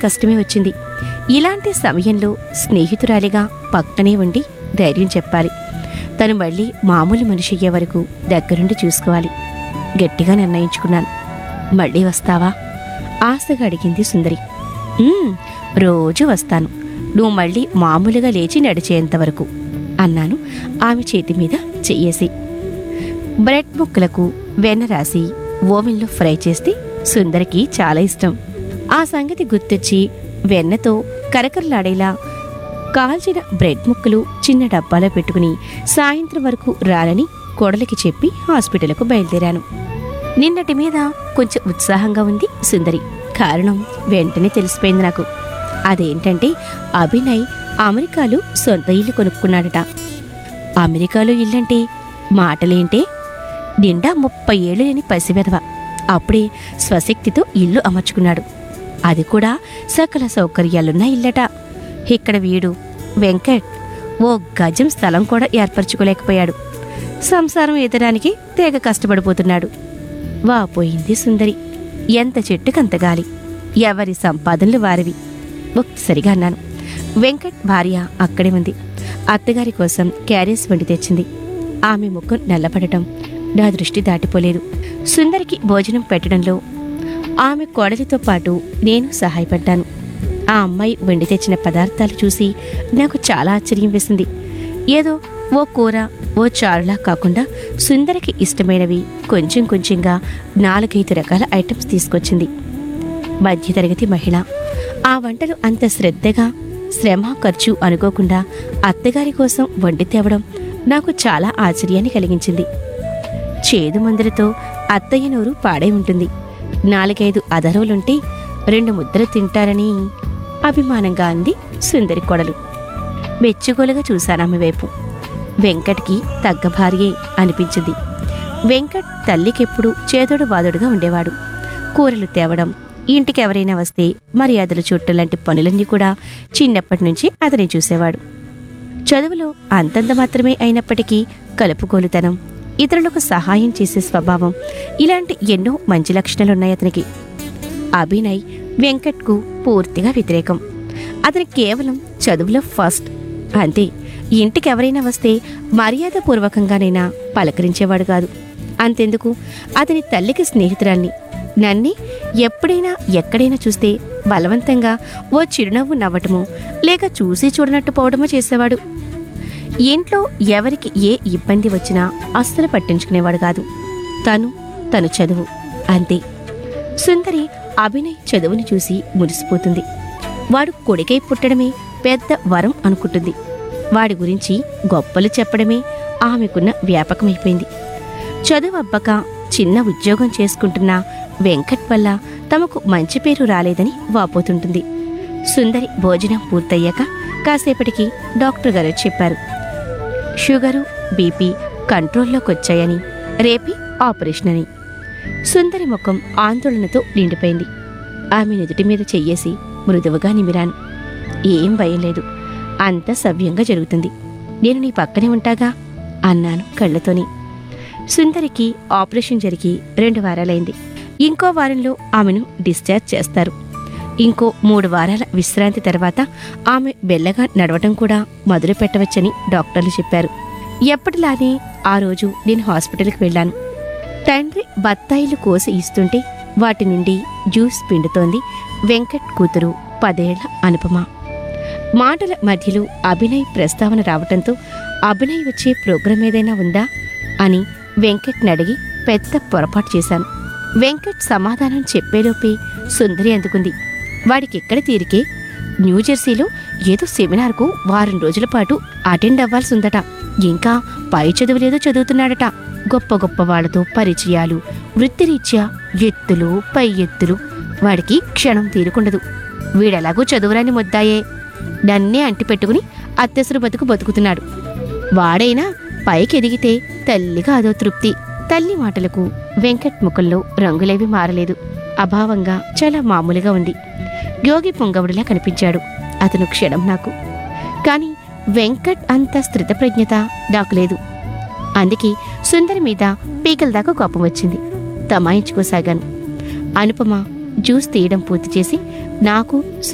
కష్టమే వచ్చింది ఇలాంటి సమయంలో స్నేహితురాలిగా పక్కనే ఉండి ధైర్యం చెప్పాలి తను మళ్ళీ మామూలు మనిషి అయ్యే వరకు దగ్గరుండి చూసుకోవాలి గట్టిగా నిర్ణయించుకున్నాను మళ్ళీ వస్తావా ఆశగా అడిగింది సుందరి "ఉమ్, రోజు వస్తాను నువ్వు మళ్ళీ మామూలుగా లేచి నడిచేంత వరకు అన్నాను ఆమె చేతి మీద చెయ్యేసి బ్రెడ్ ముక్కలకు వెన్న రాసి ఓవెన్లో ఫ్రై చేస్తే సుందరికి చాలా ఇష్టం ఆ సంగతి గుర్తొచ్చి వెన్నతో కరకరలాడేలా కాల్చిన బ్రెడ్ ముక్కలు చిన్న డబ్బాలో పెట్టుకుని సాయంత్రం వరకు రాలని కోడలికి చెప్పి హాస్పిటల్కు బయలుదేరాను నిన్నటి మీద కొంచెం ఉత్సాహంగా ఉంది సుందరి కారణం వెంటనే తెలిసిపోయింది నాకు అదేంటంటే అభినయ్ అమెరికాలో సొంత ఇల్లు కొనుక్కున్నాడట అమెరికాలో ఇల్లంటే మాటలేంటే నిండా ముప్పై ఏళ్ళు లేని పసివెధవ అప్పుడే స్వశక్తితో ఇల్లు అమర్చుకున్నాడు అది కూడా సకల సౌకర్యాలున్న ఇల్లట ఇక్కడ వీడు వెంకట్ ఓ గజం స్థలం కూడా ఏర్పరచుకోలేకపోయాడు సంసారం ఈతడానికి తెగ కష్టపడిపోతున్నాడు వాపోయింది సుందరి ఎంత చెట్టుకంత గాలి ఎవరి సంపాదనలు వారివి ఒక్కసారిగా అన్నాను వెంకట్ భార్య అక్కడే ఉంది అత్తగారి కోసం క్యారేజ్ వండి తెచ్చింది ఆమె ముఖం నల్లపడటం నా దృష్టి దాటిపోలేదు సుందరికి భోజనం పెట్టడంలో ఆమె కోడలితో పాటు నేను సహాయపడ్డాను ఆ అమ్మాయి వండి తెచ్చిన పదార్థాలు చూసి నాకు చాలా ఆశ్చర్యం వేసింది ఏదో ఓ కూర ఓ చారులా కాకుండా సుందరికి ఇష్టమైనవి కొంచెం కొంచెంగా నాలుగైదు రకాల ఐటమ్స్ తీసుకొచ్చింది మధ్యతరగతి మహిళ ఆ వంటలు అంత శ్రద్ధగా శ్రమ ఖర్చు అనుకోకుండా అత్తగారి కోసం వండి తేవడం నాకు చాలా ఆశ్చర్యాన్ని కలిగించింది చేదు మందులతో అత్తయ్య నోరు పాడై ఉంటుంది నాలుగైదు అదరువులుంటే రెండు ముద్దలు తింటారని అభిమానంగా అంది సుందరి కొడలు మెచ్చుకోలుగా చూశానామె వైపు వెంకట్కి తగ్గ భార్యే అనిపించింది వెంకట్ తల్లికెప్పుడు చేదోడు వాదోడుగా ఉండేవాడు కూరలు తేవడం ఇంటికి ఎవరైనా వస్తే మర్యాదలు చుట్టూ లాంటి పనులన్నీ కూడా చిన్నప్పటి నుంచి అతనే చూసేవాడు చదువులో అంతంత మాత్రమే అయినప్పటికీ కలుపుకోలుతనం ఇతరులకు సహాయం చేసే స్వభావం ఇలాంటి ఎన్నో మంచి లక్షణాలున్నాయి అతనికి అభినయ్ వెంకట్కు పూర్తిగా వ్యతిరేకం అతను కేవలం చదువులో ఫస్ట్ అంతే ఇంటికి ఎవరైనా వస్తే మర్యాదపూర్వకంగానైనా పలకరించేవాడు కాదు అంతెందుకు అతని తల్లికి స్నేహితురాల్ని నన్ని ఎప్పుడైనా ఎక్కడైనా చూస్తే బలవంతంగా ఓ చిరునవ్వు నవ్వటమో లేక చూసి చూడనట్టు పోవడమో చేసేవాడు ఇంట్లో ఎవరికి ఏ ఇబ్బంది వచ్చినా అస్సలు పట్టించుకునేవాడు కాదు తను తను చదువు అంతే సుందరి అభినయ్ చదువుని చూసి మురిసిపోతుంది వాడు కొడుకై పుట్టడమే పెద్ద వరం అనుకుంటుంది వాడి గురించి గొప్పలు చెప్పడమే ఆమెకున్న వ్యాపకమైపోయింది చదువు అబ్బక చిన్న ఉద్యోగం చేసుకుంటున్న వెంకట్ వల్ల తమకు మంచి పేరు రాలేదని వాపోతుంటుంది సుందరి భోజనం పూర్తయ్యాక కాసేపటికి డాక్టర్ గారు చెప్పారు షుగరు బీపీ కంట్రోల్లోకి వచ్చాయని రేపి ఆపరేషన్ అని సుందరి ముఖం ఆందోళనతో నిండిపోయింది ఆమె నుదుటి మీద చెయ్యేసి మృదువుగా నిమిరాను ఏం భయం లేదు అంత సవ్యంగా జరుగుతుంది నేను నీ పక్కనే ఉంటాగా అన్నాను కళ్ళతోని సుందరికి ఆపరేషన్ జరిగి రెండు వారాలైంది ఇంకో వారంలో ఆమెను డిశ్చార్జ్ చేస్తారు ఇంకో మూడు వారాల విశ్రాంతి తర్వాత ఆమె బెల్లగా నడవటం కూడా మొదలు పెట్టవచ్చని డాక్టర్లు చెప్పారు ఎప్పటిలానే ఆ రోజు నేను హాస్పిటల్కి వెళ్ళాను తండ్రి బత్తాయిలు కోసి ఇస్తుంటే వాటి నుండి జ్యూస్ పిండుతోంది వెంకట్ కూతురు పదేళ్ల అనుపమ మాటల మధ్యలో అభినయ్ ప్రస్తావన రావటంతో అభినయ్ వచ్చే ప్రోగ్రాం ఏదైనా ఉందా అని వెంకట్ని అడిగి పెద్ద పొరపాటు చేశాను వెంకట్ సమాధానం చెప్పేలోపే సుందరి అందుకుంది వాడికెక్కడ తీరికే న్యూజెర్సీలో ఏదో సెమినార్కు వారం రోజుల పాటు అటెండ్ అవ్వాల్సి ఉందట ఇంకా పై చదువులేదో చదువుతున్నాడట గొప్ప గొప్ప వాళ్ళతో పరిచయాలు వృత్తిరీత్యా ఎత్తులు పై ఎత్తులు వాడికి క్షణం తీరుకుండదు వీడెలాగూ చదువురాని ముద్దాయే నన్నే అంటిపెట్టుకుని అత్తెసరు బతుకు బతుకుతున్నాడు వాడైనా పైకి ఎదిగితే తల్లిగా అదో తృప్తి తల్లి మాటలకు వెంకట్ ముఖంలో రంగులేవి మారలేదు అభావంగా చాలా మామూలుగా ఉంది యోగి పొంగవుడిలా కనిపించాడు అతను క్షణం నాకు కాని వెంకట్ అంత స్థితప్రజ్ఞత నాకు లేదు అందుకే సుందరి మీద పీకల దాకా కోపం వచ్చింది తమాయించుకోసాగాను అనుపమ జ్యూస్ తీయడం పూర్తి చేసి నాకు